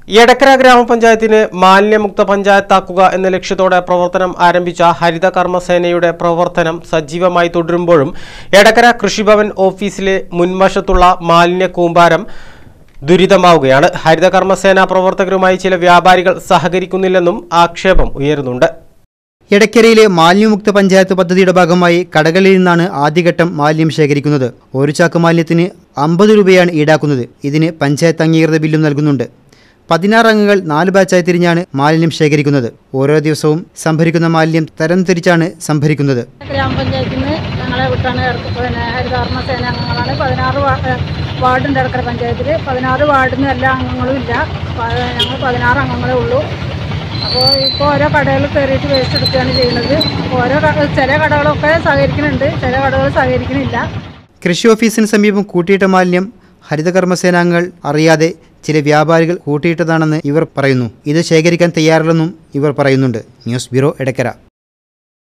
എടക്കര ഗ്രാമപഞ്ചായത്തിന് മാലിന്യമുക്ത പഞ്ചായത്താക്കുക എന്ന ലക്ഷ്യത്തോടെ പ്രവർത്തനം ആരംഭിച്ച ഹരിത കർമ്മസേനയുടെ പ്രവർത്തനം സജീവമായി തുടരുമ്പോഴും എടക്കര കൃഷിഭവൻ ഓഫീസിലെ മുൻവശത്തുള്ള മാലിന്യ കൂമ്പാരം ദുരിതമാവുകയാണ് ഹരിത കർമ്മസേന പ്രവർത്തകരുമായി ചില വ്യാപാരികൾ സഹകരിക്കുന്നില്ലെന്നും ആക്ഷേപം ഉയരുന്നുണ്ട് എടക്കരയിലെ മാലിന്യമുക്ത പഞ്ചായത്ത് പദ്ധതിയുടെ ഭാഗമായി കടകളിൽ നിന്നാണ് ആദ്യഘട്ടം മാലിന്യം ശേഖരിക്കുന്നത് ഒരു ചാക്ക് മാലിന്യത്തിന് അമ്പത് രൂപയാണ് ഈടാക്കുന്നത് ഇതിന് പഞ്ചായത്ത് അംഗീകൃത ബില്ലും നൽകുന്നുണ്ട് പതിനാറ് അംഗങ്ങൾ നാല് ബാച്ചായി തിരിഞ്ഞാണ് മാലിന്യം ശേഖരിക്കുന്നത് ഓരോ ദിവസവും സംഭരിക്കുന്ന മാലിന്യം തരംതിരിച്ചാണ് സംഭരിക്കുന്നത് ഗ്രാമപഞ്ചായത്തിൽ നിന്ന് ഞങ്ങളെ വിട്ടാണ് ഇറക്കി പിന്നെ ഹരിതകർമ്മ സേന അംഗങ്ങളാണ് പതിനാറ് വാ- ഏ, വാർഡുണ്ട് ഇടക്കര പഞ്ചായത്തിൽ പതിനാറ് വാർഡിൽ നിന്ന് എല്ലാ അംഗങ്ങളും ഇല്ല പ- ഞങ്ങൾ പതിനാറ് അംഗങ്ങളേ ഉള്ളൂ അപ്പോൾ ഇപ്പോൾ ഓരോ കടകളിൽ കയറിയിട്ട് വേസ്റ്റ് എടുക്കുകയാണ് ചെയ്യുന്നത് അപ്പോൾ ഓരോ ക- ചില കടകളൊക്കെ സഹകരിക്കുന്നുണ്ട് ചില കടകൾ സഹകരിക്കുന്നില്ല കൃഷി ഓഫീസിന് സമീപം കൂട്ടിയിട്ട മാലിന്യം ഹരിതകർമ്മസേനാംഗങ്ങൾ അറിയാതെ ചില വ്യാപാരികൾ കൂട്ടിയിട്ടതാണെന്ന് ഇവർ പറയുന്നു ഇത് ശേഖരിക്കാൻ തയ്യാറില്ലെന്നും ഇവർ പറയുന്നുണ്ട് ന്യൂസ് ബ്യൂറോ എടക്കര